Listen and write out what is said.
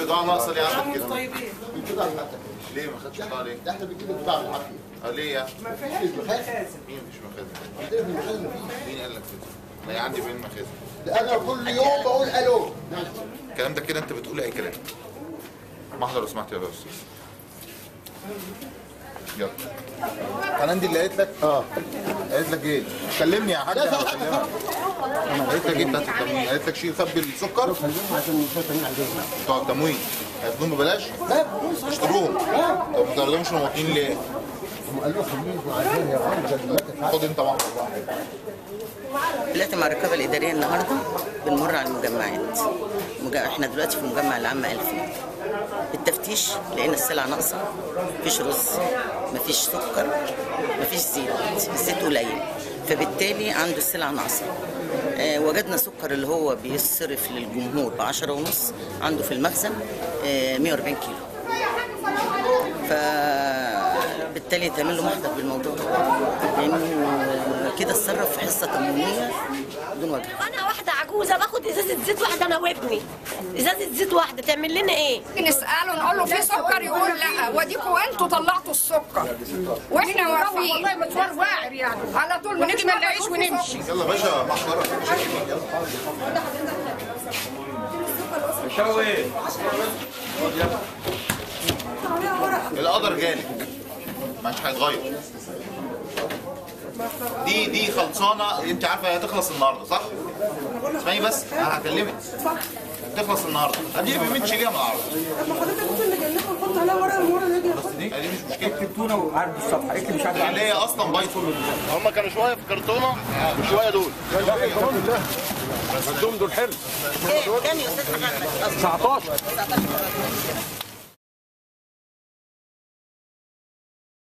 البضاعه ناقصه ليه عندك كده طيبين البضاعه بتاعتك ليه ما خدتش بضاعه ليه ده احنا بنجيب البضاعه بالعافيه اه ليه يعني ما فيهاش مخازن مين مفيش مخازن عندنا في المخازن مفيش مين قال لك كده لا هي عندي بين مخازن ده انا كل يوم بقول الو الكلام ده كده انت بتقول اي كلام محضر لو سمحت يا استاذ يلا فنان دي اللي قالت لك اه قالت لك ايه كلمني يا حاج لا، انا لا، بكلمك قالت لك ايه بتاعت التموين قالت لك شيل خبي السكر عشان الفتره عندنا بتوع التموين هياخدوهم ببلاش لا اشتروهم طب ما تاخدهمش المواطنين ليه هم قالوا خليكم عايزين يا راجل دلوقتي خد انت واحده طلعت مع الرقابة الإدارية النهاردة بنمر على المجمعات مجا... احنا دلوقتي في المجمع العام 2000 التفتيش لقينا السلع ناقصة مفيش رز مفيش سكر مفيش زيت الزيت قليل فبالتالي عنده السلع ناقصة آه وجدنا سكر اللي هو بيصرف للجمهور ب 10 ونص عنده في المخزن آه 140 كيلو فبالتالي تعمل له محضر بالموضوع لانه كده اتصرف في حصه تموينيه بدون وجه انا واحده عجوزه باخد ازازه زيت واحده انا وابني ازازه زيت واحده تعمل لنا ايه نسأله نقول له في سكر يقول لا وديكوا انتوا طلعتوا السكر واحنا واقفين والله مشوار واعر يعني على طول ونيجي ما نلاقيش ونمشي يلا يا باشا محضرك القدر جالك مش هيتغير دي دي خلصانه انت عارفه هي هتخلص النهارده صح؟ اسمعي بس انا هكلمك تخلص النهارده ادي ب 100 شيليها من العرض طب ما حضرتك ممكن نجنبها ونحط عليها ورقه المره اللي يجي ياخدها دي مش مشكله كرتونه وعرض الصفحه اكتب مش عارف اللي هي اصلا بايظه هم كانوا شويه في كرتونه وشويه دول عندهم دول حلو كام يا استاذ محمد 19 19